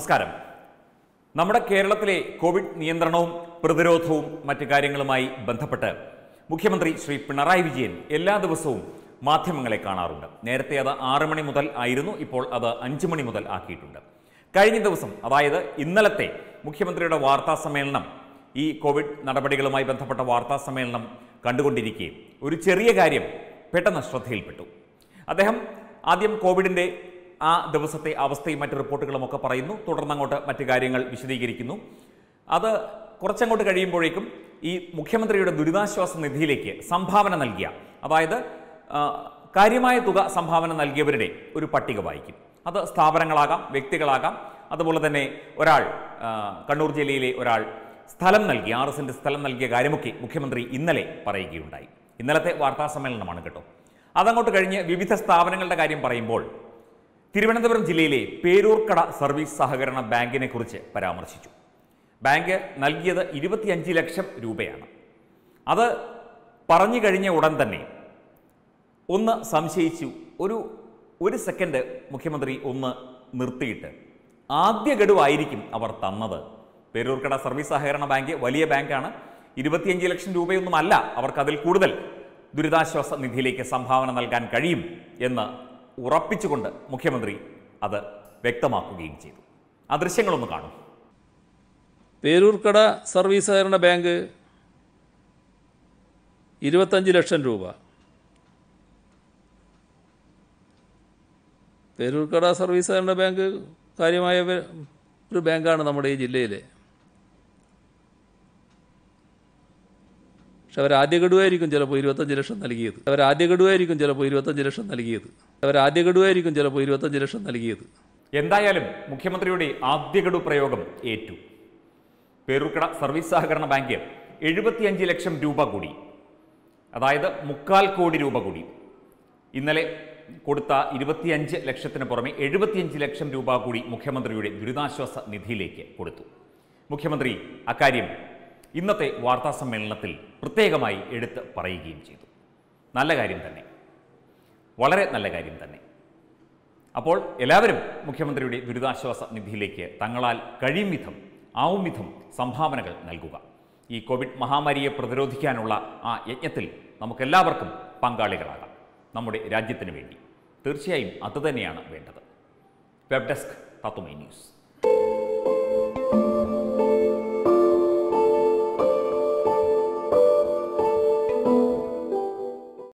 നമസ്കാരം നമ്മുടെ കേരളത്തിലെ കോവിഡ് നിയന്ത്രണവും പ്രതിരോധവും മറ്റു കാര്യങ്ങളുമായി ബന്ധപ്പെട്ട് മുഖ്യമന്ത്രി ശ്രീ പിണറായി വിജയൻ എല്ലാ ദിവസവും മാധ്യമങ്ങളെ കാണാറുണ്ട് നേരത്തെ അത് ആറ് മണി മുതൽ ആയിരുന്നു ഇപ്പോൾ അത് അഞ്ച് മണി മുതൽ ആക്കിയിട്ടുണ്ട് കഴിഞ്ഞ ദിവസം അതായത് ഇന്നലത്തെ മുഖ്യമന്ത്രിയുടെ വാർത്താ സമ്മേളനം ഈ കോവിഡ് നടപടികളുമായി ബന്ധപ്പെട്ട വാർത്താ സമ്മേളനം കണ്ടുകൊണ്ടിരിക്കെ ഒരു ചെറിയ കാര്യം പെട്ടെന്ന് ശ്രദ്ധയിൽപ്പെട്ടു അദ്ദേഹം ആദ്യം കോവിഡിൻ്റെ ആ ദിവസത്തെ അവസ്ഥയും മറ്റ് റിപ്പോർട്ടുകളും ഒക്കെ പറയുന്നു തുടർന്ന് അങ്ങോട്ട് മറ്റു കാര്യങ്ങൾ വിശദീകരിക്കുന്നു അത് കുറച്ചങ്ങോട്ട് കഴിയുമ്പോഴേക്കും ഈ മുഖ്യമന്ത്രിയുടെ ദുരിതാശ്വാസ നിധിയിലേക്ക് സംഭാവന നൽകിയ അതായത് ആ, കാര്യമായ തുക സംഭാവന നൽകിയവരുടെ ഒരു പട്ടിക വായിക്കും അത് സ്ഥാപനങ്ങളാകാം വ്യക്തികളാകാം അതുപോലെ തന്നെ ഒരാൾ ആ, കണ്ണൂർ ജില്ലയിലെ ഒരാൾ സ്ഥലം നൽകി ആറ് സെന്റ് സ്ഥലം നൽകിയ കാര്യമൊക്കെ മുഖ്യമന്ത്രി ഇന്നലെ പറയുകയുണ്ടായി ഇന്നലത്തെ വാർത്താ സമ്മേളനമാണ് കേട്ടോ അതങ്ങോട്ട് കഴിഞ്ഞ് വിവിധ സ്ഥാപനങ്ങളുടെ കാര്യം പറയുമ്പോൾ തിരുവനന്തപുരം ജില്ലയിലെ പേരൂർക്കട സർവീസ് സഹകരണ ബാങ്കിനെ കുറിച്ച് പരാമർശിച്ചു ബാങ്ക് നൽകിയത് ഇരുപത്തിയഞ്ച് ലക്ഷം രൂപയാണ് അത് പറഞ്ഞു കഴിഞ്ഞ ഉടൻ തന്നെ ഒന്ന് സംശയിച്ചു ഒരു ഒരു സെക്കൻഡ് മുഖ്യമന്ത്രി ഒന്ന് നിർത്തിയിട്ട് ആദ്യ ഗഡുവായിരിക്കും അവർ തന്നത് പേരൂർക്കട സർവീസ് സഹകരണ ബാങ്ക് വലിയ ബാങ്കാണ് ഇരുപത്തിയഞ്ച് ലക്ഷം രൂപയൊന്നുമല്ല അവർക്ക് അതിൽ കൂടുതൽ ദുരിതാശ്വാസ നിധിയിലേക്ക് സംഭാവന നൽകാൻ കഴിയും എന്ന് ഉറപ്പിച്ചുകൊണ്ട് മുഖ്യമന്ത്രി അത് വ്യക്തമാക്കുകയും ചെയ്തു ആ ദൃശ്യങ്ങളൊന്ന് കാണും പേരൂർക്കട സർവീസ് സഹകരണ ബാങ്ക് ഇരുപത്തഞ്ച് ലക്ഷം രൂപ പേരൂർക്കട സർവീസ് സഹകരണ ബാങ്ക് കാര്യമായ വ- ഒരു ബാങ്കാണ് നമ്മുടെ ഈ ജില്ലയിലെ പക്ഷെ അവർ ആദ്യ ഗഡുവായിരിക്കും ചിലപ്പോൾ ഇരുപത്തഞ്ച് ലക്ഷം നൽകിയത് അവർ ആദ്യ ഗഡുവായിരിക്കും ചിലപ്പോൾ ഇരുപത്തഞ്ച് ലക്ഷം നൽകിയത് അവർ ആദ്യ ഗഡുവായിരിക്കും ചിലപ്പോൾ ഇരുപത്തഞ്ച് ലക്ഷം നൽകിയത് എന്തായാലും മുഖ്യമന്ത്രിയുടെ ആദ്യ ഗഡു പ്രയോഗം ഏറ്റു പേരൂർക്കട സർവീസ് സഹകരണ ബാങ്ക് എഴുപത്തിയഞ്ച് ലക്ഷം രൂപ കൂടി അതായത് മുക്കാൽ കോടി രൂപ കൂടി ഇന്നലെ കൊടുത്ത ഇരുപത്തിയഞ്ച് ലക്ഷത്തിന് പുറമെ എഴുപത്തിയഞ്ച് ലക്ഷം രൂപ കൂടി മുഖ്യമന്ത്രിയുടെ ദുരിതാശ്വാസ നിധിയിലേക്ക് കൊടുത്തു മുഖ്യമന്ത്രി അക്കാര്യം ഇന്നത്തെ വാർത്താ സമ്മേളനത്തിൽ പ്രത്യേകമായി എടുത്ത് പറയുകയും ചെയ്തു നല്ല കാര്യം തന്നെ വളരെ നല്ല കാര്യം തന്നെ അപ്പോൾ എല്ലാവരും മുഖ്യമന്ത്രിയുടെ ദുരിതാശ്വാസ നിധിയിലേക്ക് തങ്ങളാൽ കഴിയും വിധം ആവും വിധം സംഭാവനകൾ നൽകുക ഈ കോവിഡ് മഹാമാരിയെ പ്രതിരോധിക്കാനുള്ള ആ യജ്ഞത്തിൽ നമുക്കെല്ലാവർക്കും പങ്കാളികളാകാം നമ്മുടെ രാജ്യത്തിന് വേണ്ടി തീർച്ചയായും അതുതന്നെയാണ് വേണ്ടത് വെബ് ഡെസ്ക് തത്തുമൈ ന്യൂസ്